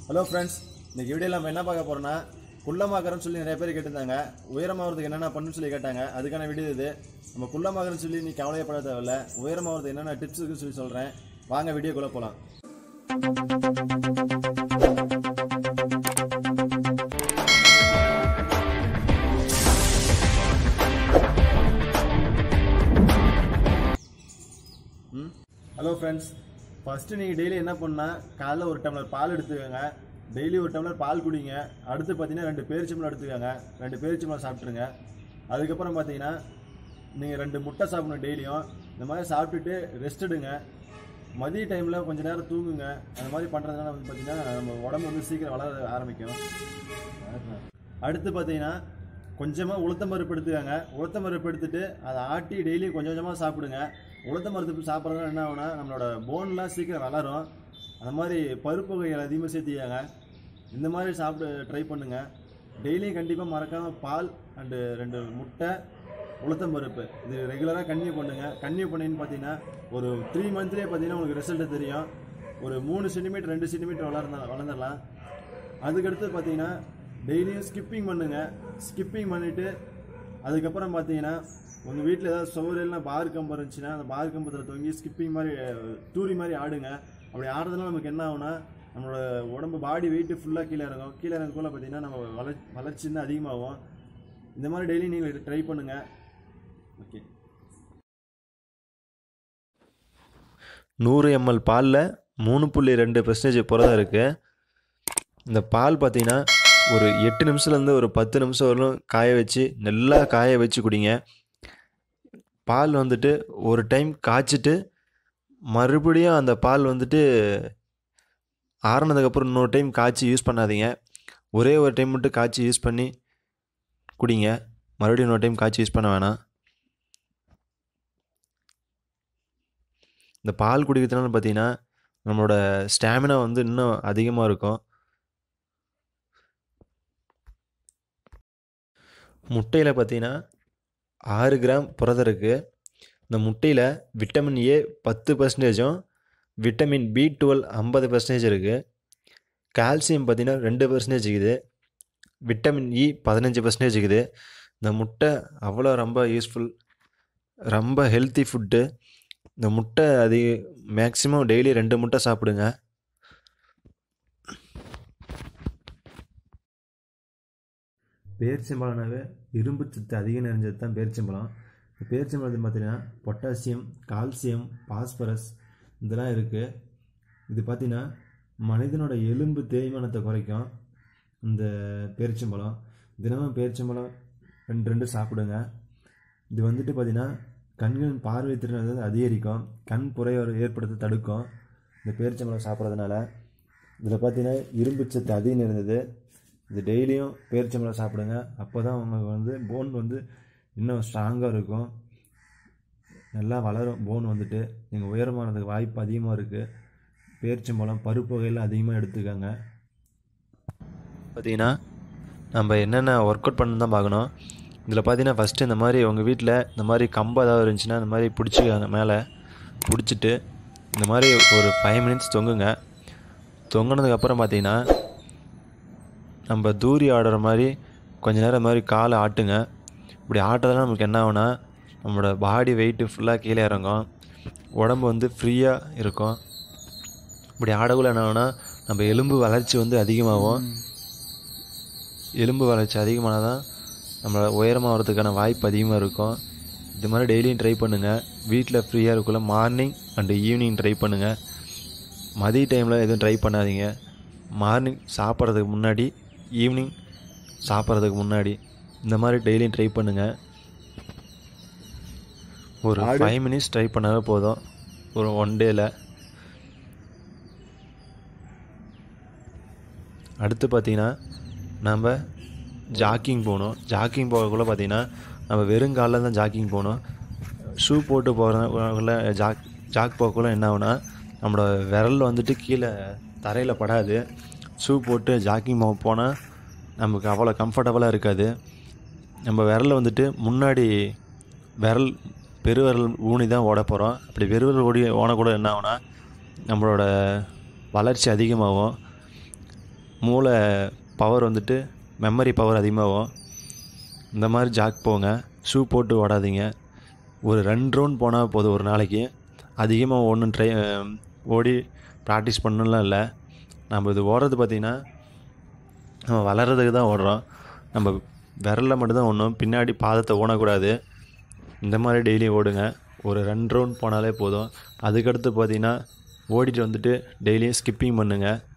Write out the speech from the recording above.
Hello friends இன்னைக்கு வீடியோவில் நம்ம என்ன பார்க்க போறோம்னா குள்ளமாகறன்னு சொல்லி நிறைய பேர் கேட்டிருந்தாங்க உயரமாகிறதுக்கு என்னென்ன பண்ணுன்னு சொல்லி கேட்டாங்க அதுக்கான வீடியோ இது நம்ம குள்ளமாகறன்னு சொல்லி நீ கவலையப்பட தேவையில்ல உயரமாகிறதுக்கு என்னென்ன டிப்ஸ் இருக்குன்னு சொல்லி சொல்கிறேன் வாங்க வீடியோக்குள்ளே போகலாம் ம் ஹலோ ஃப்ரெண்ட்ஸ் ஃபஸ்ட்டு நீங்கள் டெய்லி என்ன பண்ணால் காலைல ஒரு டம்ளர் பால் எடுத்துக்கோங்க டெய்லி ஒரு டம்ளர் பால் குடிங்க அடுத்து பார்த்தீங்கன்னா ரெண்டு பேரிச்சம்பழம் எடுத்துக்கோங்க ரெண்டு பேரிச்சம்பழம் சாப்பிட்ருங்க அதுக்கப்புறம் பார்த்தீங்கன்னா நீங்கள் ரெண்டு முட்டை சாப்பிடணும் டெய்லியும் இந்த மாதிரி சாப்பிட்டுட்டு ரெஸ்ட் எடுங்க மதிய டைமில் கொஞ்ச நேரம் தூங்குங்க அந்த மாதிரி பண்ணுறதுனால வந்து பார்த்தீங்கன்னா நம்ம உடம்பு வந்து சீக்கிரம் வளர ஆரம்பிக்கும் அடுத்து பார்த்தீங்கன்னா கொஞ்சமாக உளுத்தம் பருப்பு எடுத்துக்கோங்க உளுத்தம் பருப்பு எடுத்துட்டு அதை ஆட்டி டெய்லி கொஞ்சம் கொஞ்சமாக சாப்பிடுங்க உளுத்தம் பருப்பு சாப்பிட்றதுனால என்ன ஆகும்னா நம்மளோட போன்லாம் சீக்கிரம் வளரும் அந்த மாதிரி பருப்பு வகைகள் அதிகமாக சேர்த்திக்காங்க இந்த மாதிரி சாப்பிட்டு ட்ரை பண்ணுங்க டெய்லியும் கண்டிப்பாக மறக்காமல் பால் அண்டு ரெண்டு முட்டை உளுத்தம் பருப்பு இது ரெகுலராக கன்னியூ பண்ணுங்க கன்னியூ பண்ணின்னு பார்த்தீங்கன்னா ஒரு த்ரீ மந்த்லேயே பார்த்தீங்கன்னா உங்களுக்கு ரிசல்ட் தெரியும் ஒரு மூணு சென்டிமீட்டர் ரெண்டு சென்டிமீட்டர் வளர்ந்த வளர்ந்துடலாம் அதுக்கடுத்து பார்த்தீங்கன்னா டெய்லியும் ஸ்கிப்பிங் பண்ணுங்க ஸ்கிப்பிங் பண்ணிவிட்டு அதுக்கப்புறம் பார்த்தீங்கன்னா உங்கள் வீட்டில் ஏதாவது சுவர் இல்லைனா பார் கம்பம் இருந்துச்சுன்னா அந்த பார் கம்பத்தில் தொங்கி ஸ்கிப்பிங் மாதிரி அஹ், தூரி மாதிரி ஆடுங்க அப்படி ஆடுறதுனால நமக்கு என்ன ஆகும்னா நம்மளோட உடம்பு பாடி வெயிட்டு ஃபுல்லாக கீழே இறங்கும் கீழே இறங்கக்குள்ள பார்த்தீங்கன்னா நம்ம வளர் வளர்ச்சி இன்னும் அதிகமாகும் இந்த மாதிரி டெய்லி நீங்கள் ட்ரை பண்ணுங்கள் ஓகே நூறு எம்எல் பாலில் மூணு புள்ளி ரெண்டு பெர்சன்டேஜ் புரதம் இருக்குது இந்த பால் பார்த்தீங்கன்னா ஒரு எட்டு நிமிஷத்துலேருந்து ஒரு பத்து நிமிஷம் வரலும் காய வச்சு நல்லா காய வச்சு குடிங்க பால் வந்துட்டு ஒரு டைம் காய்ச்சிட்டு மறுபடியும் அந்த பால் வந்துட்டு ஆறுனதுக்கப்புறம் இன்னொரு டைம் காய்ச்சி யூஸ் பண்ணாதீங்க ஒரே ஒரு டைம் மட்டும் காய்ச்சி யூஸ் பண்ணி குடிங்க மறுபடியும் இன்னொரு டைம் காய்ச்சி யூஸ் பண்ண வேணாம் இந்த பால் குடிக்கிறதுனால பார்த்தீங்கன்னா நம்மளோட ஸ்டாமினா வந்து இன்னும் அதிகமாக இருக்கும் முட்டையில் பார்த்தீங்கன்னா ஆறு கிராம் புரதம் இருக்குது இந்த முட்டையில் விட்டமின் ஏ பத்து பர்சன்டேஜும் விட்டமின் பி டுவெல் ஐம்பது பர்சன்டேஜ் இருக்குது கால்சியம் பார்த்தீங்கன்னா ரெண்டு பர்சன்டேஜ் இருக்குது விட்டமின் இ பதினஞ்சு பர்சன்டேஜ் இருக்குது இந்த முட்டை அவ்வளோ ரொம்ப யூஸ்ஃபுல் ரொம்ப ஹெல்த்தி ஃபுட்டு இந்த முட்டை அது மேக்ஸிமம் டெய்லி ரெண்டு முட்டை சாப்பிடுங்க பேரிச்சம்பழம்னாவே இரும்பு சத்து அதிகம் நிறைஞ்சது தான் பேரிச்சம்பழம் இந்த பேரிச்சம்பழத்தில் பார்த்தீங்கன்னா பொட்டாசியம் கால்சியம் பாஸ்பரஸ் இதெல்லாம் இருக்குது இது பார்த்தீங்கன்னா மனிதனோட எலும்பு தேய்மானத்தை குறைக்கும் இந்த பேரிச்சம்பழம் தினமும் பேரிச்சம்பழம் ரெண்டு ரெண்டு சாப்பிடுங்க இது வந்துட்டு பார்த்தீங்கன்னா கண்களின் பார்வை திறன் வந்து அதிகரிக்கும் கண் புறையோர் ஏற்படுத்த தடுக்கும் இந்த பேரிச்சம்பழம் சாப்பிட்றதுனால இதில் பார்த்தீங்கன்னா இரும்பு சத்து அதிகம் இருந்தது இது டெய்லியும் பேரிச்சம்பழம் சாப்பிடுங்க அப்போ தான் உங்களுக்கு வந்து போன் வந்து இன்னும் ஸ்ட்ராங்காக இருக்கும் நல்லா வளரும் போன் வந்துட்டு நீங்கள் உயரமானதுக்கு வாய்ப்பு அதிகமாக இருக்குது பேரிச்சம்பழம் பருப்பு வகையில் அதிகமாக எடுத்துக்கோங்க பார்த்தீங்கன்னா நம்ம என்னென்ன ஒர்க் அவுட் பண்ணணும் தான் பார்க்கணும் இதில் பார்த்தீங்கன்னா ஃபஸ்ட்டு இந்த மாதிரி உங்கள் வீட்டில் இந்த மாதிரி கம்பு ஏதாவது இருந்துச்சுன்னா இந்த மாதிரி பிடிச்சிக்கோங்க மேலே பிடிச்சிட்டு இந்த மாதிரி ஒரு ஃபைவ் மினிட்ஸ் தொங்குங்க தொங்குனதுக்கப்புறம் பார்த்தீங்கன்னா நம்ம தூரி ஆடுற மாதிரி கொஞ்ச நேரம் இந்த மாதிரி காலை ஆட்டுங்க இப்படி ஆட்டுறதுனால நமக்கு என்ன ஆகும்னா நம்மளோட பாடி வெயிட்டு ஃபுல்லாக கீழே இறங்கும் உடம்பு வந்து ஃப்ரீயாக இருக்கும் இப்படி ஆடக்குள்ள என்ன ஆகும்னா நம்ம எலும்பு வளர்ச்சி வந்து அதிகமாகும் எலும்பு வளர்ச்சி அதிகமானால் தான் நம்மளோட உயரமாகிறதுக்கான வாய்ப்பு அதிகமாக இருக்கும் இது மாதிரி டெய்லியும் ட்ரை பண்ணுங்கள் வீட்டில் ஃப்ரீயாக இருக்கக்குள்ள மார்னிங் அண்டு ஈவினிங் ட்ரை பண்ணுங்கள் மதிய டைமில் எதுவும் ட்ரை பண்ணாதீங்க மார்னிங் சாப்பிட்றதுக்கு முன்னாடி ஈவினிங் சாப்பிட்றதுக்கு முன்னாடி இந்த மாதிரி டெய்லியும் ட்ரை பண்ணுங்கள் ஒரு ஆடு. ஃபைவ் மினிட்ஸ் ட்ரை பண்ணாலே போதும் ஒரு ஒன் டேயில் அடுத்து பார்த்தீங்கன்னா நம்ம ஜாக்கிங் போகணும் ஜாக்கிங் போகக்குள்ள பார்த்தீங்கன்னா நம்ம வெறும் காலில் தான் ஜாக்கிங் போகணும் ஷூ போட்டு போகிறதுக்குள்ள ஜாக் ஜாக் போகக்குள்ள என்ன ஆகுனா நம்மளோட விரல் வந்துட்டு கீழே தரையில் படாது ஷூ போட்டு ஜாக்கிங் போனால் நமக்கு அவ்வளோ கம்ஃபர்டபுளாக இருக்காது நம்ம விரல் வந்துட்டு முன்னாடி விரல் பெருவிரல் ஊனி தான் ஓட போகிறோம் அப்படி பெருவிரல் ஓடி ஓனக்கூட என்ன ஆகுனா நம்மளோட வளர்ச்சி அதிகமாகும் மூளை பவர் வந்துட்டு மெமரி பவர் அதிகமாகும் இந்த மாதிரி ஜாக் போங்க ஷூ போட்டு ஓடாதீங்க ஒரு ரெண்டு ரவுண்ட் போனால் போதும் ஒரு நாளைக்கு அதிகமாக ஒன்றும் ட்ரை ஓடி ப்ராக்டிஸ் பண்ணணும்லாம் இல்லை நம்ம இது ஓடுறது பார்த்திங்கன்னா நம்ம வளர்கிறதுக்கு தான் ஓடுறோம் நம்ம விரலில் மட்டும்தான் ஓடணும் பின்னாடி பாதத்தை ஓடக்கூடாது இந்த மாதிரி டெய்லியும் ஓடுங்க ஒரு ரெண்டு ரவுண்ட் போனாலே போதும் அதுக்கடுத்து பார்த்தீங்கன்னா ஓடிட்டு வந்துட்டு டெய்லியும் ஸ்கிப்பிங் பண்ணுங்கள்